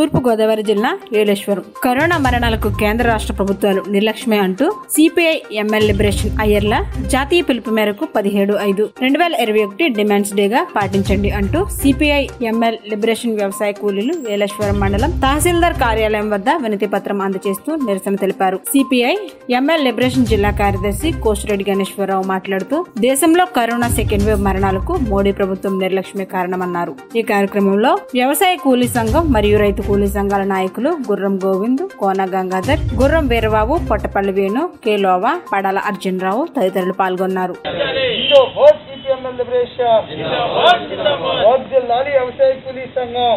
తూర్పు గోదావరి జిల్లా ఏలేశ్వరం కరోనా మరణాలకు కేంద్ర రాష్ట్ర ప్రభుత్వాలు నిర్లక్ష్యమే అంటూ సిపిఐ ఎంఎల్ లిబరేషన్ అయ్యర్ల జాతీయ పిలుపు మేరకు పదిహేడు ఐదు రెండు వేల ఇరవై ఒకటి డిమాండ్స్ డేగా పాటించండి అంటూ సిపిఐ ఎంఎల్ లిబరేషన్ వ్యవసాయ కూలీలు ఏలేశ్వరం మండలం తహసీల్దార్ కార్యాలయం వద్ద వినతి పత్రం అందజేస్తూ నిరసన తెలిపారు సిపిఐ ఎంఎల్ లిబరేషన్ జిల్లా కార్యదర్శి కోసిరెడ్డి గణేశ్వరరావు మాట్లాడుతూ దేశంలో కరోనా సెకండ్ వేవ్ మరణాలకు మోడీ ప్రభుత్వం నిర్లక్ష్యమే కారణమన్నారు ఈ కార్యక్రమంలో వ్యవసాయ కూలీ సంఘం మరియు రైతు కూలీ సంఘాల నాయకులు గుర్రం గోవింద్ కోన గంగాధర్ గుర్రం వీరబాబు పొట్టపల్లి వేణు కె లోవా పడాల అర్జునరావు తదితరులు పాల్గొన్నారు ఇండో వోట్ సిపిఎంఎల్ లిబరేషన్ వర్ధిల్లాలి వ్యవసాయ కూలీ సంఘం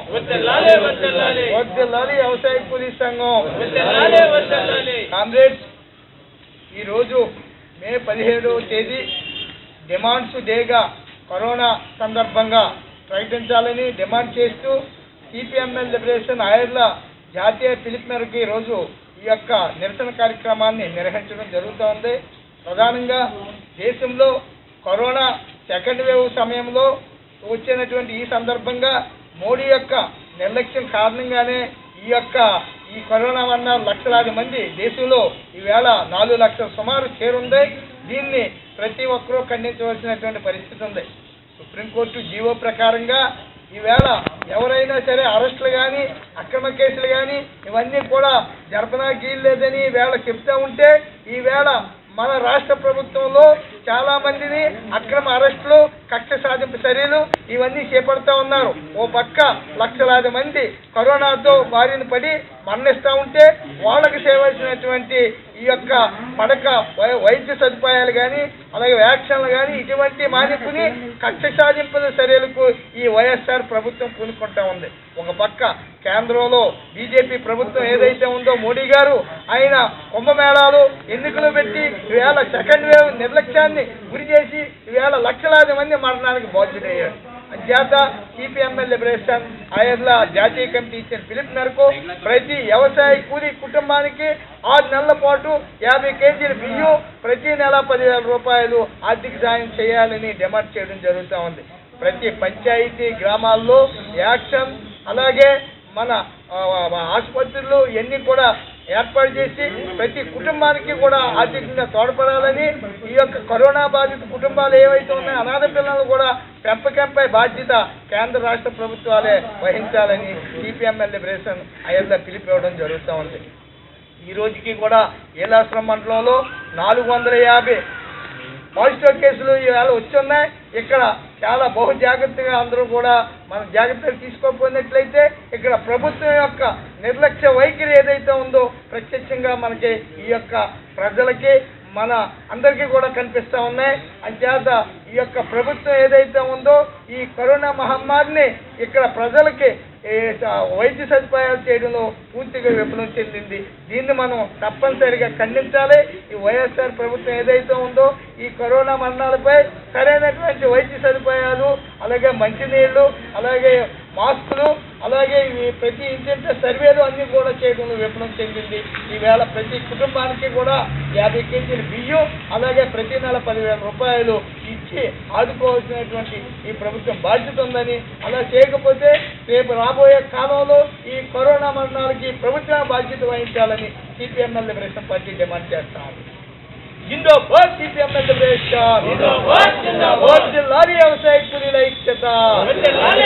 వర్ధిల్లాలి వ్యవసాయ కూలీ సంఘం కామ్రేడ్స్ ఈరోజు మే పదిహేడవ తేదీ డిమాండ్స్ డేగా కరోనా సందర్భంగా ప్రకటించాలని డిమాండ్ చేస్తూ సిపిఎంఎల్ లిబరేషన్ ఆయర్ల జాతీయ పిలుపు మేరకు ఈరోజు ఈ యొక్క నిరసన కార్యక్రమాన్ని నిర్వహించడం జరుగుతోంది ప్రధానంగా దేశంలో కరోనా సెకండ్ వేవ్ సమయంలో వచ్చినటువంటి ఈ సందర్భంగా మోడీ యొక్క నిర్లక్ష్యం కారణంగానే ఈ యొక్క ఈ కరోనా వల్ల లక్షలాది మంది దేశంలో ఈవేళ నాలుగు లక్షల సుమారు చేరుంది దీన్ని ప్రతి ఒక్కరూ ఖండించవలసినటువంటి పరిస్థితి ఉంది సుప్రీంకోర్టు జీవో ప్రకారంగా ఈవేళ ఎవరైనా సరే అరెస్టులు కానీ అక్రమ కేసులు కానీ ఇవన్నీ కూడా జరపడానికి లేదని ఈవేళ చెప్తా ఉంటే ఈవేళ మన రాష్ట్ర ప్రభుత్వంలో చాలా మందిని అక్రమ అరెస్టులు కక్ష సాధింపు చర్యలు ఇవన్నీ చేపడతా ఉన్నారు ఓ పక్క లక్షలాది మంది కరోనాతో బారిన పడి మరణిస్తూ ఉంటే వాళ్ళకి చేయవలసినటువంటి ఈ యొక్క పడక వై- వైద్య సదుపాయాలు కానీ అలాగే వ్యాక్సిన్లు కానీ ఇటువంటి మానిపుని కక్ష సాధింపుల చర్యలకు ఈ వైఎస్ఆర్ ప్రభుత్వం పూనుకుంటా ఉంది ఒక పక్క కేంద్రంలో బీజేపీ ప్రభుత్వం ఏదైతే ఉందో మోడీ గారు ఆయన కుంభమేళాలు ఎన్నికలు పెట్టి ఈవేళ సెకండ్ వేవ్ నిర్లక్ష్యాన్ని గురి చేసి ఈవేళ లక్షలాది మంది మరణానికి బాధ్యుడయ్యాడు అంచేత సిపిఎంఎల్ లిబరేషన్ ఆయర్ల జాతీయ కమిటీ ఇచ్చిన పిలుపు మేరకు ప్రతి వ్యవసాయ కూలీ కుటుంబానికి ఆరు నెలల పాటు యాభై కేజీల బియ్యం ప్రతి నెల పదివేల రూపాయలు ఆర్థిక సాయం చేయాలని డిమాండ్ చేయడం జరుగుతూ ఉంది ప్రతి పంచాయతీ గ్రామాల్లో యాక్షన్ అలాగే మన ఆ, ఆ, ఆసుపత్రులు ఇవన్నీ కూడా ఏర్పాటు చేసి ప్రతి కుటుంబానికి కూడా ఆర్థికంగా తోడ్పడాలని ఈ యొక్క కరోనా బాధిత కుటుంబాలు ఏవైతే ఉన్నాయో అనాథ పిల్లలు కూడా పెంపకంపై బాధ్యత కేంద్ర రాష్ట్ర ప్రభుత్వాలే వహించాలని సిపిఎంఎల్ లిబరేషన్ అయ్యల్లా పిలిపివ్వడం జరుగుతూ ఉంది ఈ రోజుకి కూడా ఏలాశ్రమ మండలంలో నాలుగు వందల యాభై పాజిటివ్ కేసులు ఇవాళ వచ్చున్నాయి ఇక్కడ చాలా బహు జాగ్రత్తగా అందరూ కూడా మనం జాగ్రత్తలు తీసుకోకపోయినట్లయితే ఇక్కడ ప్రభుత్వం యొక్క నిర్లక్ష్య వైఖరి ఏదైతే ఉందో ప్రత్యక్షంగా మనకి ఈ యొక్క ప్రజలకి మన అందరికీ కూడా కనిపిస్తూ ఉన్నాయి అంచేత ఈ యొక్క ప్రభుత్వం ఏదైతే ఉందో ఈ కరోనా మహమ్మారిని ఇక్కడ ప్రజలకి ఏ స- వైద్య సదుపాయాలు చేయడంలో పూర్తిగా విఫలం చెందింది దీన్ని మనం తప్పనిసరిగా ఖండించాలి ఈ వైఎస్ఆర్ ప్రభుత్వం ఏదైతే ఉందో ఈ కరోనా మరణాలపై సరైనటువంటి వైద్య సదుపాయాలు అలాగే మంచినీళ్లు అలాగే మాస్కులు అలాగే ఈ ప్రతి ఇంటింట సర్వేలు అన్ని కూడా చేయడంలో విఫలం చెందింది ఈవేళ ప్రతి కుటుంబానికి కూడా యాభై కేజీల బియ్యం అలాగే ప్రతి నెల పదివేల రూపాయలు ఇచ్చి ఆదుకోవాల్సినటువంటి ఈ ప్రభుత్వం బాధ్యత ఉందని అలా చేయకపోతే రేపు రాబోయే కాలంలో ఈ కరోనా మరణాలకి ప్రభుత్వం బాధ్యత వహించాలని సిపిఎంఎల్ లిబరేషన్ పార్టీ డిమాండ్ చేస్తాం ఇండో బోర్డ్ సిపిఎంఎల్ లిబరేషన్ జిల్లాని వ్యవసాయ కూలీల ఐక్యత